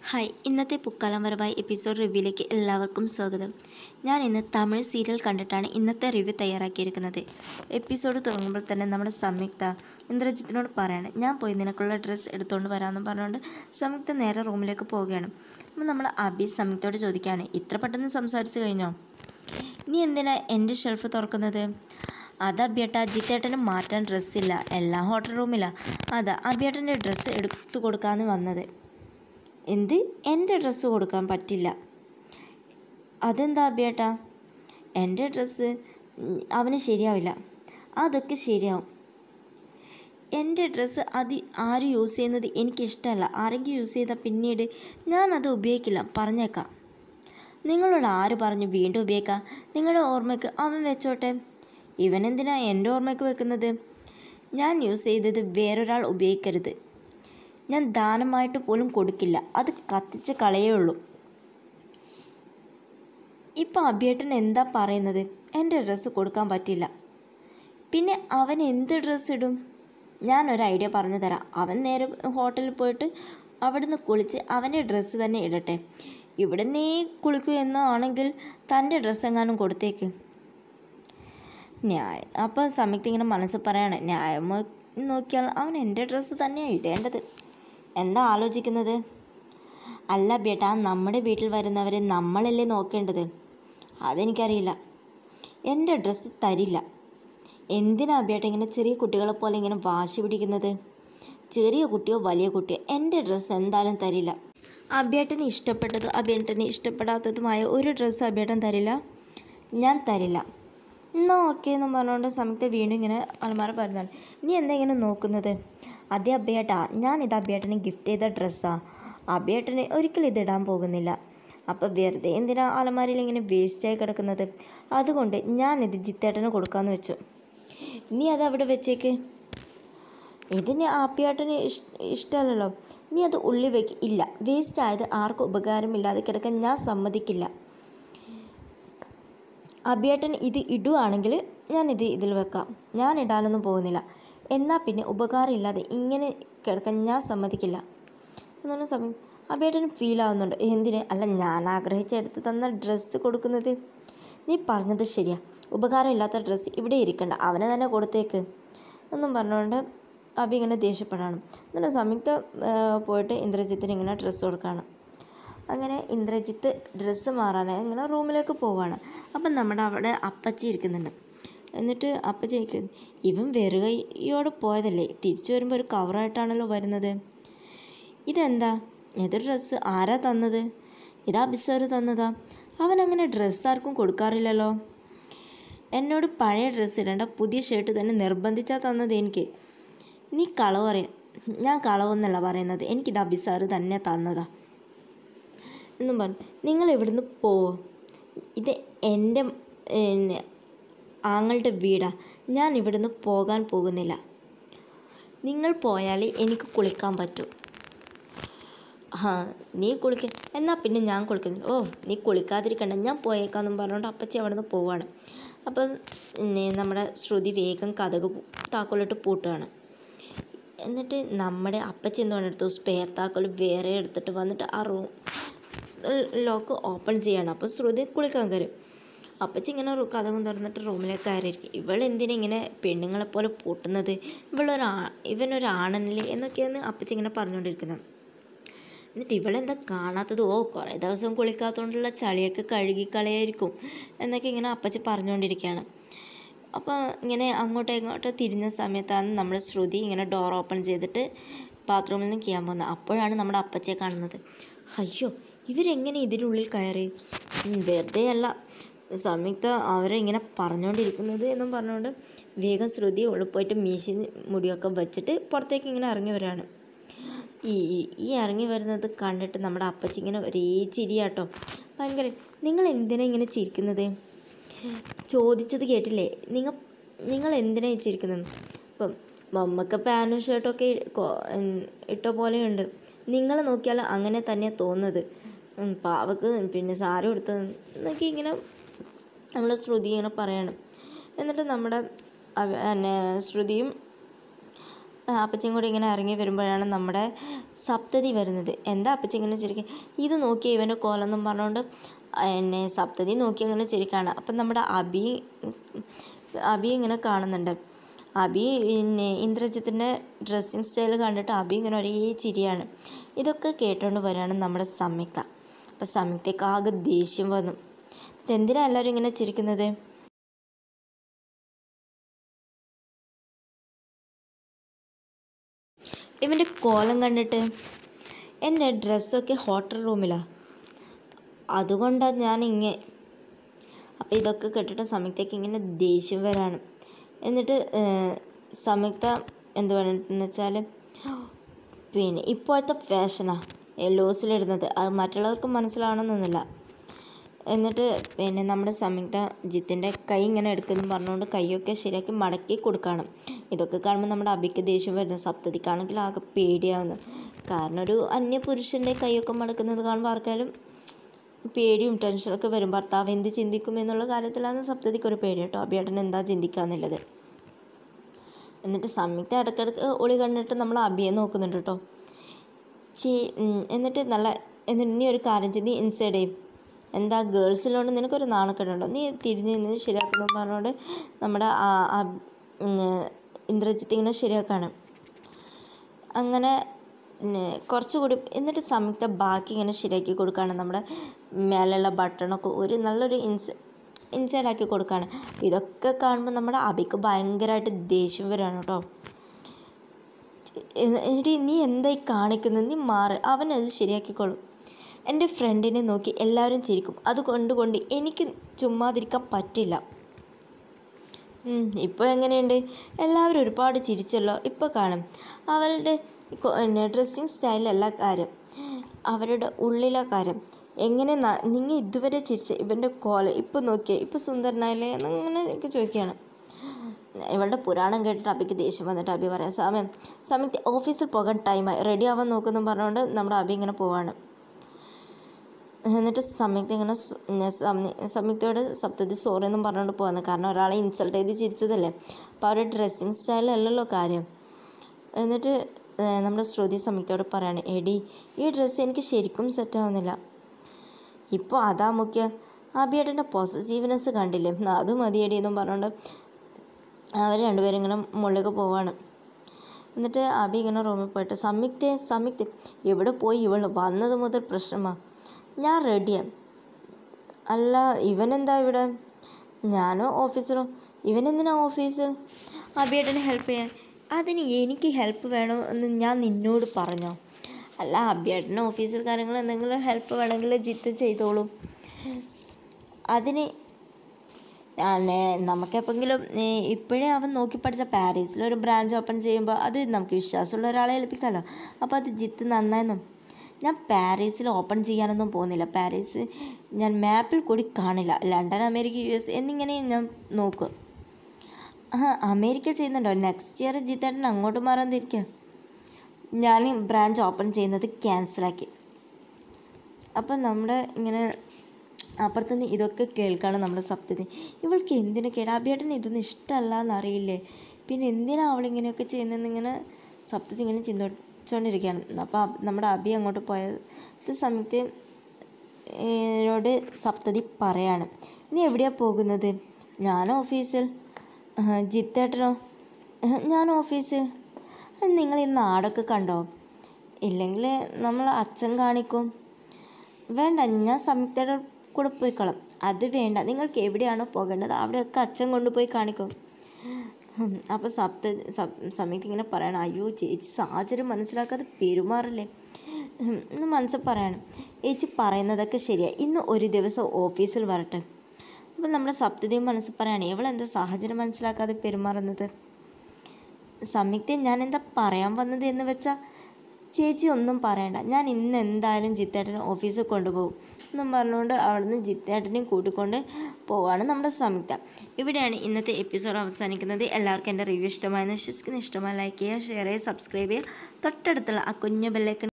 hi ഇന്നത്തെ പുക്കാലം വരവായി episode റിവ്യൂയിലേക്ക് എല്ലാവർക്കും സ്വാഗതം ഞാൻ ഇന്ന് തമിഴ് സീരിയൽ കണ്ടിട്ടാണ് ഇന്നത്തെ റിവ്യൂ തയ്യാറാക്കിയിരിക്കുന്നത് എപ്പിസോഡ് തുടങ്ങുമ്പോൾ തന്നെ നമ്മുടെ സംയുക്ത ഇന്ദ്രജിത്തിനോട് പറയാണ് ഞാൻ പോയി നിനക്കുള്ള ഡ്രസ്സ് എടുത്തുകൊണ്ട് വരാമെന്ന് പറഞ്ഞുകൊണ്ട് സംയുക്ത നേരെ റൂമിലേക്ക് പോവുകയാണ് അപ്പോൾ നമ്മൾ അബി സംയുക്തയോട് ചോദിക്കുകയാണ് ഇത്ര പെട്ടെന്ന് സംസാരിച്ച് കഴിഞ്ഞോ നീ എന്തിനാ എൻ്റെ ഷെൽഫ് തുറക്കുന്നത് അത് അബിയേട്ട ജിത്തേട്ടന് മാറ്റാൻ ഡ്രസ്സില്ല എല്ലാം ഹോട്ടൽ റൂമിലാണ് അതാ അബിയേട്ടൻ്റെ ഡ്രസ്സ് എടുത്തു കൊടുക്കാമെന്ന് വന്നത് എന്ത് എൻ്റെ ഡ്രസ്സ് കൊടുക്കാൻ പറ്റില്ല അതെന്താ അബിയേട്ടാ എൻ്റെ ഡ്രസ്സ് ഉം, അവന് ശരിയാവില്ല അതൊക്കെ ശരിയാവും എൻ്റെ ഡ്രസ്സ് അത് ആരും യൂസ് ചെയ്യുന്നത് എനിക്കിഷ്ടമല്ല ആരെങ്കിലും യൂസ് ചെയ്താൽ പിന്നീട് ഞാനത് ഉപയോഗിക്കില്ല പറഞ്ഞേക്കാം നിങ്ങളോട് ആര് പറഞ്ഞു വീണ്ടും ഉപയോഗിക്കാം നിങ്ങളുടെ ഓർമ്മയ്ക്ക് അവൻ വെച്ചോട്ടെ ഇവനെന്തിനാ എൻ്റെ ഓർമ്മയ്ക്ക് വെക്കുന്നത് ഞാൻ യൂസ് ചെയ്തത് വേറൊരാൾ ഉപയോഗിക്കരുത് ഞാൻ ദാനമായിട്ട് പോലും കൊടുക്കില്ല അത് കത്തിച്ച് കളയുള്ളൂ ഇപ്പം അഭിയേട്ടൻ എന്താ പറയുന്നത് എൻ്റെ ഡ്രസ്സ് കൊടുക്കാൻ പറ്റില്ല പിന്നെ അവൻ എന്ത് ഡ്രസ്സ് ഇടും ഞാനൊരു ഐഡിയ പറഞ്ഞു തരാം അവൻ നേരെ ഹോട്ടലിൽ പോയിട്ട് അവിടുന്ന് കുളിച്ച് അവൻ്റെ ഡ്രസ്സ് തന്നെ ഇടട്ടെ ഇവിടെ നീ കുളിക്കൂ എന്നാണെങ്കിൽ തൻ്റെ ഡ്രസ്സ് എങ്ങാനും കൊടുത്തേക്ക് ന്യായം അപ്പം സംയുക്ത ഇങ്ങനെ മനസ്സ് പറയാണ് ന്യായം നോക്കിയാൽ അവൻ എൻ്റെ ഡ്രസ്സ് തന്നെയാണ് ഇടേണ്ടത് എന്താ ആലോചിക്കുന്നത് അല്ല ബേട്ടാ നമ്മുടെ വീട്ടിൽ വരുന്നവരെ നമ്മളല്ലേ നോക്കേണ്ടത് അതെനിക്കറിയില്ല എൻ്റെ ഡ്രസ്സ് തരില്ല എന്തിനാ ബേട്ട ഇങ്ങനെ ചെറിയ കുട്ടികളെ പോലെ ഇങ്ങനെ വാശി പിടിക്കുന്നത് ചെറിയ കുട്ടിയോ വലിയ കുട്ടിയോ എൻ്റെ ഡ്രസ്സ് എന്തായാലും തരില്ല അബേട്ടന് ഇഷ്ടപ്പെട്ടതും അബേട്ടന് ഇഷ്ടപ്പെടാത്തതുമായ ഒരു ഡ്രസ്സ് അബേട്ടൻ തരില്ല ഞാൻ തരില്ല എന്നാൽ ഓക്കെ എന്ന് പറഞ്ഞുകൊണ്ട് സംയുക്ത വീണ്ടും ഇങ്ങനെ അലമാര പറഞ്ഞാൽ നീ എന്താ ഇങ്ങനെ നോക്കുന്നത് അതേ അബേട്ടാ ഞാൻ ഇത് അബേട്ടന് ഗിഫ്റ്റ് ചെയ്ത ഡ്രസ്സാണ് അബേട്ടന് ഒരിക്കലും ഇതിടാൻ പോകുന്നില്ല അപ്പോൾ വെറുതെ എന്തിനാ അലമാരയിൽ ഇങ്ങനെ വേസ്റ്റായി കിടക്കുന്നത് അതുകൊണ്ട് ഞാനിത് ജിത്തേട്ടന് കൊടുക്കാമെന്ന് വെച്ചു നീ അത് അവിടെ വെച്ചേക്ക് ഇതിന് ആപ്പിയാട്ടന് ഇഷ് ഇഷ്ടമല്ലല്ലോ നീ അത് ഉള്ളി വെക്ക് ഇല്ല വേസ്റ്റ് ആയത് ആർക്കും ഉപകാരമില്ലാതെ കിടക്കാൻ ഞാൻ സമ്മതിക്കില്ല അബിയേട്ടൻ ഇത് ഇടുവാണെങ്കിൽ ഞാനിത് ഇതിൽ വെക്കാം ഞാൻ ഇടാനൊന്നും പോകുന്നില്ല എന്നാൽ പിന്നെ ഉപകാരമില്ലാതെ ഇങ്ങനെ കിടക്കാൻ ഞാൻ സമ്മതിക്കില്ല എന്നുള്ള സമയം അബിയേട്ടന് ഫീൽ ആവുന്നുണ്ട് എന്തിന് അല്ല ഞാൻ ആഗ്രഹിച്ചെടുത്ത് തന്ന ഡ്രസ്സ് കൊടുക്കുന്നത് നീ പറഞ്ഞത് ശരിയാ ഉപകാരമില്ലാത്ത ഡ്രസ്സ് ഇവിടെ ഇരിക്കണ്ട അവനെ തന്നെ കൊടുത്തേക്ക് എന്നും പറഞ്ഞുകൊണ്ട് അബി ഇങ്ങനെ ദേഷ്യപ്പെടാണ് എന്നിട്ട് സംയുക്ത ആ, പോയിട്ട് ഇന്ദ്രജിത്തിന് ഇങ്ങനെ ഡ്രസ്സ് കൊടുക്കുകയാണ് അങ്ങനെ ഇന്ദ്രജിത്ത് ഡ്രസ്സ് മാറാനായി ഇങ്ങനെ റൂമിലേക്ക് പോവാണ് അപ്പം നമ്മുടെ അവിടെ അപ്പച്ചി ഇരിക്കുന്നുണ്ട് എന്നിട്ട് അപ്പച്ചി ചോദിക്കുന്നു ഇവൻ വെറുകയോടെ പോയതല്ലേ തിരിച്ചു വരുമ്പോൾ ഒരു കവറായിട്ടാണല്ലോ വരുന്നത് ഇതെന്താ ഏത് ഡ്രസ്സ് ആരാ തന്നത് ഇതാ ബിസർ തന്നതാ അവൻ അങ്ങനെ ഡ്രസ്സ് ആർക്കും കൊടുക്കാറില്ലല്ലോ എന്നോട് പഴയ ഡ്രസ്സ് ഇടേണ്ട പുതിയ ഷർട്ട് തന്നെ നിർബന്ധിച്ചാൽ തന്നത് എനിക്ക് നീ കളവ് പറയാം ഞാൻ കളവെന്നല്ല പറയുന്നത് എനിക്കിത് അബിസാറ് തന്നെ തന്നതാ എന്നും പറഞ്ഞു നിങ്ങൾ ഇവിടുന്ന് പോവോ ഇത് എൻ്റെ പിന്നെ, ആങ്ങളുടെ വീടാ ഞാൻ ഇവിടുന്ന് പോകാൻ പോകുന്നില്ല നിങ്ങൾ പോയാൽ എനിക്ക് കുളിക്കാൻ പറ്റൂ ആ നീ കുളിക്ക എന്നാൽ പിന്നെ ഞാൻ കുളിക്കുന്നില്ല ഓ നീ കുളിക്കാതിരിക്കണ്ട ഞാൻ പോയേക്കാന്നും പറഞ്ഞുകൊണ്ട് അപ്പച്ചി അവിടെ നിന്ന് പോവാണ് അപ്പം പിന്നെ നമ്മുടെ ശ്രുതി വേഗം കഥക് പൂ- താക്കോലിട്ട് പൂട്ടുകയാണ് എന്നിട്ട് നമ്മുടെ അപ്പച്ചി എന്താണ് എടുത്തു സ്പെയർ താക്കോൽ വേറെ എടുത്തിട്ട് വന്നിട്ട് ആ റൂം ലോക്ക് ഓപ്പൺ ചെയ്യണം അപ്പോൾ ശ്രുതി കുളിക്കാൻ കയറും അപ്പച്ചി ഇങ്ങനെ റൂ- കഥകും തുറന്നിട്ട് റൂമിലേക്ക് കയറിയിരിക്കും ഇവളെന്തിനാ ഇങ്ങനെ പെണ്ണുങ്ങളെ പോലെ പൂട്ടുന്നത് ഇവളൊരാ ഇവനൊരാണല്ലേ എന്നൊക്കെയാണ് അപ്പച്ചി ഇങ്ങനെ പറഞ്ഞുകൊണ്ടിരിക്കുന്നത് എന്നിട്ട് ഇവളെന്താ കാണാത്തത് ഓ കുറേ ദിവസം കുളിക്കാത്തതുകൊണ്ടുള്ള ചളിയൊക്കെ കഴുകി കളയായിരിക്കും എന്നൊക്കെ ഇങ്ങനെ അപ്പച്ചി പറഞ്ഞുകൊണ്ടിരിക്കുകയാണ് അപ്പോൾ ഇങ്ങനെ അങ്ങോട്ടോ ഇങ്ങോട്ടോ തിരിഞ്ഞ സമയത്താണ് നമ്മുടെ ശ്രുതി ഇങ്ങനെ ഡോർ ഓപ്പൺ ചെയ്തിട്ട് ബാത്റൂമിൽ നിന്ന് ചെയ്യാൻ പോകുന്നത് അപ്പോഴാണ് നമ്മുടെ അപ്പച്ചിയെ കാണുന്നത് അയ്യോ ഇവരെങ്ങനെ ഇതിനുള്ളിൽ കയറി ഉം, വെറുതെ അല്ല സംയുക്ത അവരെ ഇങ്ങനെ പറഞ്ഞുകൊണ്ടിരിക്കുന്നത് എന്നും പറഞ്ഞുകൊണ്ട് വേഗം ശ്രുതി ഉള്ളിൽ പോയിട്ട് മീശി മുടിയൊക്കെ വെച്ചിട്ട് പുറത്തേക്ക് ഇങ്ങനെ ഇറങ്ങി വരികയാണ് ഈ ഈ- ഈ ഇറങ്ങി വരുന്നത് കണ്ടിട്ട് നമ്മുടെ അപ്പച്ചി ഇങ്ങനെ ഒരേ ചിരിയാട്ടോ ഭയങ്കര നിങ്ങൾ എന്തിനാ ഇങ്ങനെ ചിരിക്കുന്നത് ചോദിച്ചത് കേട്ടില്ലേ നിങ്ങൾ നിങ്ങൾ എന്തിനാ ഈ ചിരിക്കുന്നത് ഇപ്പം മമ്മക്ക് പാൻറ്റും ഷർട്ടൊക്കെ ഇ- കൊ- ഉം, ഇട്ട പോലെയുണ്ട് നിങ്ങൾ നോക്കിയാൽ അങ്ങനെ തന്നെ തോന്നുന്നത് ഉം, പാവക്ക് പിന്നെ സാരി ഉടുത്തത് എന്നൊക്കെ ഇങ്ങനെ നമ്മുടെ ശ്രുതി ഇങ്ങനെ പറയണം എന്നിട്ട് നമ്മുടെ അവ- പിന്നെ ശ്രുതിയും അപ്പച്ചയും കൂടി ഇങ്ങനെ ഇറങ്ങി വരുമ്പോഴാണ് നമ്മുടെ സപ്തതി വരുന്നത് എന്താ അപ്പച്ചി ഇങ്ങനെ ചിരിക്കുക ഇത് നോക്കി ഇവൻ്റെ കോലെന്നും പറഞ്ഞുകൊണ്ട് എന്നെ സപ്തതി നോക്കി ഇങ്ങനെ ചിരിക്കുകയാണ് അപ്പം നമ്മുടെ അബി അബി ഇങ്ങനെ കാണുന്നുണ്ട് അബി പിന്നെ ഇന്ദ്രജിത്തിൻ്റെ ഡ്രസ്സിങ് സ്റ്റൈൽ കണ്ടിട്ട് അബി ഇങ്ങനെ ഒരേ ചിരിയാണ് ഇതൊക്കെ കേട്ടുകൊണ്ട് വരികയാണ് നമ്മുടെ സംയുക്ത അപ്പം സംയുക്തയ്ക്ക് ആകെ ദേഷ്യം വന്നു എന്തിനാ എല്ലാവരും ഇങ്ങനെ ചിരിക്കുന്നത് ഇവൻ്റെ കോലം കണ്ടിട്ട് എൻ്റെ ഡ്രസ്സൊക്കെ ഹോട്ടൽ റൂമിലാണ് അതുകൊണ്ടാണ് ഞാൻ ഇങ്ങനെ അപ്പോൾ ഇതൊക്കെ കേട്ടിട്ട് സംയുക്തയ്ക്ക് ഇങ്ങനെ ദേഷ്യം വരാണ് എന്നിട്ട് ഏഹ്, സംയുക്ത എന്ത് പറയുന്നത് വെച്ചാൽ പിന്നെ ഇപ്പോഴത്തെ ഫാഷനാണ് യെല്ലോസിലിടുന്നത് അത് മറ്റുള്ളവർക്ക് മനസ്സിലാവണമെന്നൊന്നുമില്ല എന്നിട്ട് പിന്നെ നമ്മുടെ സംയുക്ത ജിത്തിൻ്റെ കൈ ഇങ്ങനെ എടുക്കുന്നു പറഞ്ഞുകൊണ്ട് കൈയൊക്കെ ശരിയാക്കി മടക്കി കൊടുക്കണം ഇതൊക്കെ കാണുമ്പോൾ നമ്മുടെ അബിക്ക് ദേഷ്യം വരുന്നു സപ്തതിക്കാണെങ്കിൽ ആകെ പേടിയാവുന്നു കാരണം ഒരു അന്യപുരുഷൻ്റെ കൈയൊക്കെ മടക്കുന്നത് കാണുമ്പോൾ ആർക്കാലും പേടിയും ടെൻഷനൊക്കെ വരും ഭർത്താവ് എന്ത് ചിന്തിക്കും എന്നുള്ള കാര്യത്തിലാണ് സപ്തതിക്ക് ഒരു പേടി കേട്ടോ അബിയേട്ടൻ എന്താ ചിന്തിക്കാന്നുള്ളത് എന്നിട്ട് സംയുക്ത ഇടയ്ക്കിടയ്ക്ക് ഒളി കണ്ടിട്ട് നമ്മൾ അബിയെ നോക്കുന്നുണ്ട് കേട്ടോ ചീ ഉം, എന്നിട്ട് നല്ല എന്നിട്ട് നീ ഒരു കാര്യം ചെയ്ത് നീ ഇൻസൈഡ് ചെയ്യും എന്താ ഗേൾസിലോണ്ട് നിനക്കൊരു നാണക്കേടുണ്ടോ നീ തിരിഞ്ഞ് നിന്ന് ശരിയാക്കുന്നു പറഞ്ഞുകൊണ്ട് നമ്മുടെ ആ ആ, ഉം, ഇന്ദ്രജിത്ത് ഇങ്ങനെ ശരിയാക്കാണ് അങ്ങനെ പിന്നെ കുറച്ചുകൂടി എന്നിട്ട് സംയുക്ത ബാക്കി ഇങ്ങനെ ശരിയാക്കി കൊടുക്കുകയാണ് നമ്മുടെ മേലെയുള്ള ബട്ടണൊക്കെ ഒരു നല്ലൊരു ഇൻസ് ഇൻസൈഡ് ആക്കി കൊടുക്കുകയാണ് അപ്പോൾ ഇതൊക്കെ കാണുമ്പോൾ നമ്മുടെ അബിക്ക് ഭയങ്കരമായിട്ട് ദേഷ്യം വരികയാണ് കേട്ടോ എടി നീ എന്തായി കാണിക്കുന്നത് നീ മാറ് അവനത് ശരിയാക്കിക്കോളും എൻ്റെ ഫ്രണ്ടിനെ നോക്കി എല്ലാവരും ചിരിക്കും അത് കൊണ്ടുകൊണ്ട് എനിക്ക് ചുമ്മാതിരിക്കാൻ പറ്റില്ല ഇപ്പോൾ എങ്ങനെയുണ്ട് എല്ലാവരും ഒരുപാട് ചിരിച്ചല്ലോ ഇപ്പോൾ കാണും അവരുടെ ഡ്രസ്സിങ് സ്റ്റൈലല്ല കാര്യം അവരുടെ ഉള്ളിലെ കാര്യം എങ്ങനെ നിങ്ങൾ ഇതുവരെ ചിരിച്ച ഇവൻ്റെ കോല ഇപ്പോൾ നോക്കിയേ ഇപ്പോൾ സുന്ദരനായില്ലേ എന്നിങ്ങനെ എനിക്ക് ചോദിക്കുകയാണ് ഇവളുടെ പുരാണം കേട്ടിട്ട് അബിക്ക് ദേഷ്യം വന്നിട്ട് അബി പറയാം സമയം സമയത്ത് ഓഫീസിൽ പോകാൻ ടൈമായി റെഡി ആവാൻ നോക്കുന്നു പറഞ്ഞുകൊണ്ട് നമ്മുടെ അബി ഇങ്ങനെ പോവാണ് എന്നിട്ട് സംയുക്ത ഇങ്ങനെ സു- പിന്നെ സംയു- സംയുക്തയോട് സപ്തതി സോറി എന്നും പറഞ്ഞുകൊണ്ട് പോകുന്നു കാരണം ഒരാളെ ഇൻസൾട്ട് ചെയ്ത് ചിരിച്ചതല്ലേ അപ്പോൾ അവരുടെ ഡ്രസ്സിങ് സ്റ്റൈലല്ലല്ലോ കാര്യം എന്നിട്ട് ഏഹ്, നമ്മുടെ ശ്രുതി സംയുക്തയോട് പറയാണ് എടി ഈ ഡ്രസ്സ് എനിക്ക് ശരിക്കും സെറ്റ് ആവുന്നില്ല ഇപ്പോൾ അതാ മുഖ്യ അബിയേട്ടൻ്റെ പോസസീവ്നെസ് കണ്ടില്ലേ അത് മതിയടി എന്നും പറഞ്ഞുകൊണ്ട് അവർ രണ്ടുപേരും ഇങ്ങനെ മുകളിലേക്ക് പോവാണ് എന്നിട്ട് അബി ഇങ്ങനെ റൂമിൽ പോയിട്ട് സംയുക്തെ സംയുക്തെ എവിടെ പോയി ഇവൾ വന്നത് മുതൽ പ്രശ്നമാണ് ഞാൻ റെഡിയാണ് അല്ല ഇവനെന്താ ഇവിടെ ഞാനോ ഓഫീസിലോ ഇവനെന്തിനാ ഓഫീസിൽ അബിയേട്ടനെ ഹെൽപ്പ് ചെയ്യാൻ അതിന് എനിക്ക് ഹെൽപ്പ് വേണോ എന്ന് ഞാൻ നിന്നോട് പറഞ്ഞോ അല്ല അബിയേട്ടന് ഓഫീസിൽ കാര്യങ്ങൾ എന്തെങ്കിലും ഹെൽപ്പ് വേണമെങ്കിൽ ജിത്ത് ചെയ്തോളൂ അതിന് ആണ് നമുക്കെപ്പെങ്കിലും ഇപ്പോഴേ അവൻ നോക്കി പഠിച്ച പാരീസിൽ ഒരു ബ്രാഞ്ച് ഓപ്പൺ ചെയ്യുമ്പോൾ അത് നമുക്ക് വിശ്വാസമുള്ള ഒരാളെ ഏൽപ്പിക്കാമല്ലോ അപ്പോൾ അത് ജിത്ത് നന്നായിരുന്നു ഞാൻ പാരീസിൽ ഓപ്പൺ ചെയ്യാനൊന്നും പോകുന്നില്ല പാരീസ് ഞാൻ മാപ്പിൽ കൂടി കാണില്ല ലണ്ടൻ അമേരിക്ക യു എസ് എന്നിങ്ങനെ ഞാൻ നോക്കും ആ അമേരിക്ക ചെയ്യുന്നുണ്ടോ നെക്സ്റ്റ് ഇയർ ജിത്തേട്ടൻ അങ്ങോട്ട് മാറാൻ തിരിക്കുക ഞാൻ ബ്രാഞ്ച് ഓപ്പൺ ചെയ്യുന്നത് ക്യാൻസലാക്കി അപ്പം നമ്മുടെ ഇങ്ങനെ അപ്പുറത്തുനിന്ന് ഇതൊക്കെ കേൾക്കാണ് നമ്മുടെ സപ്തതി ഇവൾക്ക് എന്തിനു കേടാ അഭിയേട്ടൻ ഇതൊന്നും ഇഷ്ടമല്ല എന്നറിയില്ലേ പിന്നെ എന്തിനാ അവളിങ്ങനെയൊക്കെ ചെയ്യുന്നതെന്ന് ഇങ്ങനെ സപ്തതി ഇങ്ങനെ ചിന്തിച്ചുകൊണ്ടിരിക്കുകയാണ് അപ്പോൾ അബ്- നമ്മുടെ അബി അങ്ങോട്ട് പോയത് സംയുക്ത ോട് സപ്തതി പറയാണ് നീ എവിടെയാണ് പോകുന്നത് ഞാൻ ഓഫീസിൽ ആഹ്, ജിത്തേട്ടനോ ആഹ്, ഞാൻ ഓഫീസ് നിങ്ങൾ ഈ നാടൊക്കെ കണ്ടോ ഇല്ലെങ്കിൽ നമ്മൾ അച്ഛൻ കാണിക്കും വേണ്ട ഞാൻ സംയുക്തയുടെ കൂടെ പോയിക്കോളാം അത് വേണ്ട നിങ്ങൾക്ക് എവിടെയാണോ പോകേണ്ടത് അവിടെയൊക്കെ അച്ഛൻ കൊണ്ടുപോയി കാണിക്കും ഉം, അപ്പോൾ സപ്ത സപ്- സംയുക്ത ഇങ്ങനെ പറയണം അയ്യോ ചേച്ചി സാഹചര്യം മനസ്സിലാക്കാതെ പെരുമാറില്ലേ ഉം, എന്ന് മനസ്സിൽ പറയണം ചേച്ചി പറയുന്നതൊക്കെ ശരിയാണ് ഇന്ന് ഒരു ദിവസം ഓഫീസിൽ വരട്ടെ അപ്പം നമ്മുടെ സപ്തതിയും മനസ്സിൽ പറയാണ് ഇവളെന്താ സാഹചര്യം മനസ്സിലാക്കാതെ പെരുമാറുന്നത് സംയുക്ത ഞാൻ എന്താ പറയാൻ വന്നത് എന്ന് വെച്ചാൽ ചേച്ചി ഒന്നും പറയണ്ട ഞാൻ ഇന്ന് എന്തായാലും ജിത്തേട്ടനെ ഓഫീസിൽ കൊണ്ടുപോകും എന്നും പറഞ്ഞുകൊണ്ട് അവിടുന്ന് ജിത്തേട്ടനെയും കൂട്ടിക്കൊണ്ട് പോവാണ് നമ്മുടെ സംയുക്ത ഇവിടെയാണ് ഇന്നത്തെ എപ്പിസോഡ് അവസാനിക്കുന്നത് എല്ലാവർക്കും എൻ്റെ റിവ്യൂ ഇഷ്ടമായെന്ന് വിശ്വസിക്കുന്ന ഇഷ്ടമായി ലൈക്ക് ചെയ്യുക ഷെയർ ചെയ്യുക സബ്സ്ക്രൈബ് ചെയ്യുക തൊട്ടടുത്തുള്ള ആ കുഞ്ഞു ബെല്ലൈക്കൺ